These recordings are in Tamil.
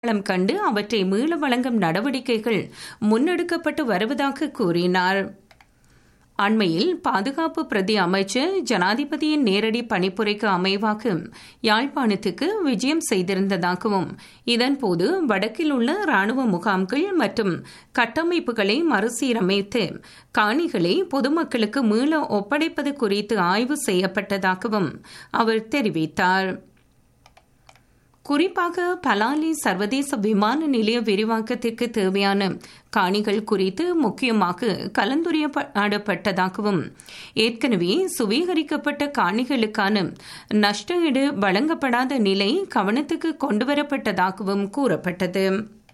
அடையாளம் கண்டு அவற்றை மீள வழங்கும் நடவடிக்கைகள் முன்னெடுக்கப்பட்டு வருவதாக கூறினார் அண்மையில் பாதுகாப்பு பிரதி அமைச்சர் ஜனாதிபதியின் நேரடி பணிப்புரைக்கு அமைவாக யாழ்ப்பாணத்துக்கு விஜயம் செய்திருந்ததாகவும் இதன்போது வடக்கில் உள்ள ராணுவ முகாம்கள் மற்றும் கட்டமைப்புகளை மறுசீரமைத்து காணிகளை பொதுமக்களுக்கு மீள ஒப்படைப்பது குறித்து ஆய்வு செய்யப்பட்டதாகவும் அவர் தெரிவித்தார் குறிப்பாக பலாலி சர்வதேச விமான நிலைய விரிவாக்கத்திற்கு தேவையான காணிகள் குறித்து முக்கியமாக கலந்துரையாடப்பட்டதாகவும் ஏற்கனவே சுவீகரிக்கப்பட்ட காணிகளுக்கான நஷ்டஈடு வழங்கப்படாத நிலை கவனத்துக்கு கொண்டுவரப்பட்டதாகவும் கூறப்பட்டது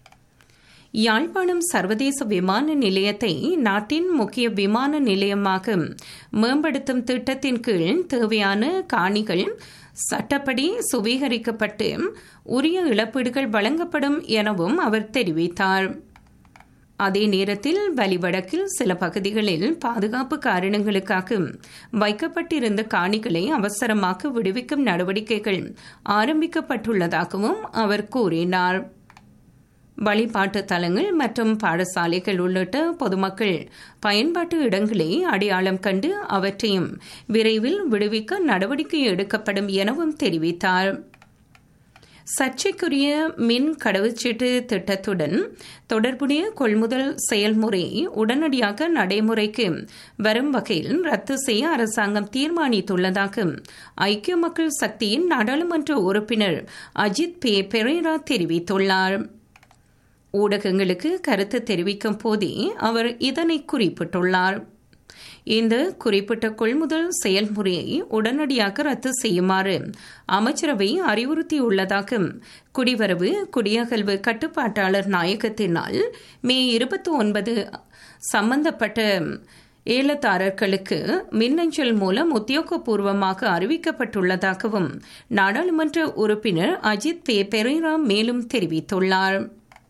யாழ்ப்பாணம் சர்வதேச விமான நிலையத்தை நாட்டின் முக்கிய விமான நிலையமாக மேம்படுத்தும் திட்டத்தின் கீழ் தேவையான காணிகள் சட்டப்படி சுவீகரிக்கப்பட்டு உரிய இழப்பீடுகள் வழங்கப்படும் எனவும் அவர் தெரிவித்தார் அதே நேரத்தில் வலிவடக்கில் சில பகுதிகளில் பாதுகாப்பு காரணங்களுக்காக வைக்கப்பட்டிருந்த காணிகளை அவசரமாக விடுவிக்கும் நடவடிக்கைகள் ஆரம்பிக்கப்பட்டுள்ளதாகவும் அவர் கூறினார் வழிபாட்டு தலங்கள் மற்றும் பாடசாலைகள் உள்ளிட்ட பொதுமக்கள் பயன்பாட்டு இடங்களை அடையாளம் கண்டு அவற்றையும் விரைவில் விடுவிக்க நடவடிக்கை எடுக்கப்படும் எனவும் தெரிவித்தார் சர்ச்சைக்குரிய மின் கடவுச்சீட்டு திட்டத்துடன் தொடர்புடைய கொள்முதல் செயல்முறை உடனடியாக நடைமுறைக்கு வரும் வகையில் ரத்து செய்ய அரசாங்கம் தீர்மானித்துள்ளதாக ஐக்கிய மக்கள் சக்தியின் நாடாளுமன்ற உறுப்பினர் அஜித் பே பெரேரா தெரிவித்துள்ளார் ஊடகங்களுக்கு கருத்து தெரிவிக்கும் போதே அவர் இதனை குறிப்பிட்டுள்ளார் இந்த குறிப்பிட்ட கொள்முதல் செயல்முறையை உடனடியாக ரத்து செய்யுமாறு அமைச்சரவை அறிவுறுத்தியுள்ளதாக குடிவரவு குடியகல்வு கட்டுப்பாட்டாளர் நாயகத்தினால் மே இருபத்தி ஒன்பது சம்பந்தப்பட்ட ஏலதாரர்களுக்கு மின்னஞ்சல் மூலம் உத்தியோகபூர்வமாக அறிவிக்கப்பட்டுள்ளதாகவும் நாடாளுமன்ற உறுப்பினர் அஜித் பே பெரேரா மேலும் தெரிவித்துள்ளார்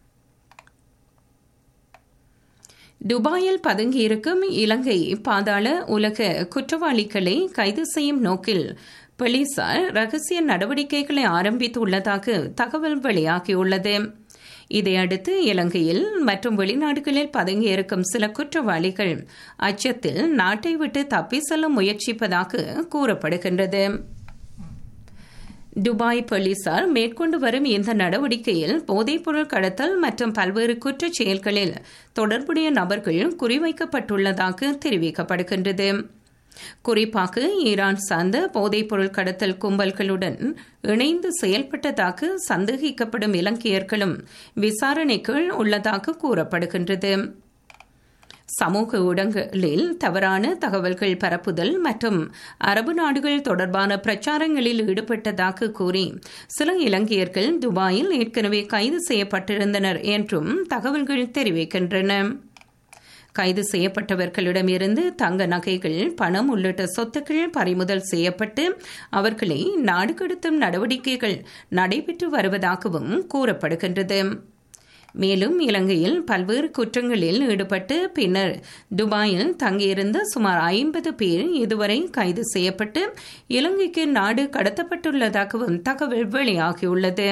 துபாயில் பதுங்கியிருக்கும் இலங்கை பாதாள உலக குற்றவாளிகளை கைது செய்யும் நோக்கில் போலீசார் ரகசிய நடவடிக்கைகளை ஆரம்பித்துள்ளதாக தகவல் வெளியாகியுள்ளது இதையடுத்து இலங்கையில் மற்றும் வெளிநாடுகளில் பதுங்கியிருக்கும் சில குற்றவாளிகள் அச்சத்தில் நாட்டை விட்டு தப்பி செல்ல முயற்சிப்பதாக கூறப்படுகின்றது துபாய் போலீசார் மேற்கொண்டு வரும் இந்த நடவடிக்கையில் போதைப்பொருள் கடத்தல் மற்றும் பல்வேறு குற்றச் செயல்களில் தொடர்புடைய நபர்கள் குறிவைக்கப்பட்டுள்ளதாக தெரிவிக்கப்படுகின்றது குறிப்பாக ஈரான் சார்ந்த போதைப்பொருள் கடத்தல் கும்பல்களுடன் இணைந்து செயல்பட்டதாக சந்தேகிக்கப்படும் இலங்கையர்களும் விசாரணைக்குள் உள்ளதாக கூறப்படுகின்றது சமூக ஊடகங்களில் தவறான தகவல்கள் பரப்புதல் மற்றும் அரபு நாடுகள் தொடர்பான பிரச்சாரங்களில் ஈடுபட்டதாக கூறி சில இலங்கையர்கள் துபாயில் ஏற்கனவே கைது செய்யப்பட்டிருந்தனர் என்றும் தகவல்கள் தெரிவிக்கின்றன கைது செய்யப்பட்டவர்களிடமிருந்து தங்க நகைகள் பணம் உள்ளிட்ட சொத்துக்கள் பறிமுதல் செய்யப்பட்டு அவர்களை நாடு கடத்தும் நடவடிக்கைகள் நடைபெற்று வருவதாகவும் கூறப்படுகின்றது மேலும் இலங்கையில் பல்வேறு குற்றங்களில் ஈடுபட்டு பின்னர் துபாயில் தங்கியிருந்த சுமார் ஐம்பது பேர் இதுவரை கைது செய்யப்பட்டு இலங்கைக்கு நாடு கடத்தப்பட்டுள்ளதாகவும் தகவல் வெளியாகியுள்ளது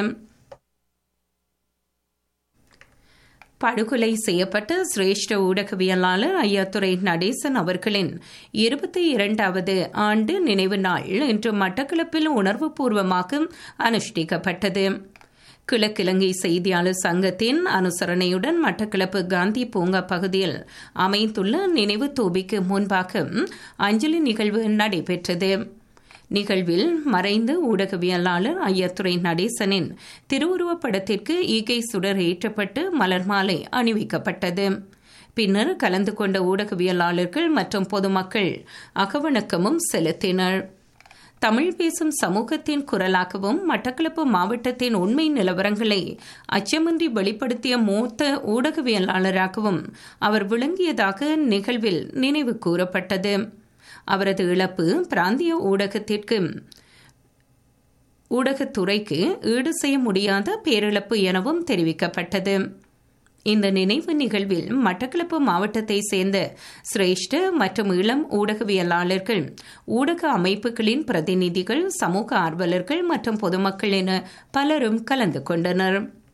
படுகொலை செய்யப்பட்ட சிரேஷ்ட ஊடகவியலாளர் ஐயாத்துறை நடேசன் அவர்களின் இருபத்தி இரண்டாவது ஆண்டு நினைவு நாள் இன்று மட்டக்களப்பில் உணர்வுபூர்வமாக அனுஷ்டிக்கப்பட்டது கிழக்கிழங்கை செய்தியாளர் சங்கத்தின் அனுசரணையுடன் மட்டக்களப்பு காந்தி பூங்கா பகுதியில் அமைந்துள்ள நினைவு தூபிக்கு முன்பாக அஞ்சலி நிகழ்வு நடைபெற்றது நிகழ்வில் மறைந்த ஊடகவியலாளர் ஐயத்துறை நடேசனின் திருவுருவப் படத்திற்கு ஈகை சுடர் ஏற்றப்பட்டு மலர் மாலை அணிவிக்கப்பட்டது பின்னர் கலந்து கொண்ட ஊடகவியலாளர்கள் மற்றும் பொதுமக்கள் அகவணக்கமும் செலுத்தினர் தமிழ் பேசும் சமூகத்தின் குரலாகவும் மட்டக்களப்பு மாவட்டத்தின் உண்மை நிலவரங்களை அச்சமின்றி வெளிப்படுத்திய மூத்த ஊடகவியலாளராகவும் அவர் விளங்கியதாக நிகழ்வில் நினைவு கூறப்பட்டது அவரது இழப்பு பிராந்திய ஊடகத்திற்கு ஊடகத்துறைக்கு ஈடு செய்ய முடியாத பேரிழப்பு எனவும் தெரிவிக்கப்பட்டது இந்த நினைவு நிகழ்வில் மட்டக்களப்பு மாவட்டத்தை சேர்ந்த சிரேஷ்ட மற்றும் இளம் ஊடகவியலாளர்கள் ஊடக அமைப்புகளின் பிரதிநிதிகள் சமூக ஆர்வலர்கள் மற்றும் பொதுமக்கள் என பலரும் கலந்து கொண்டனர்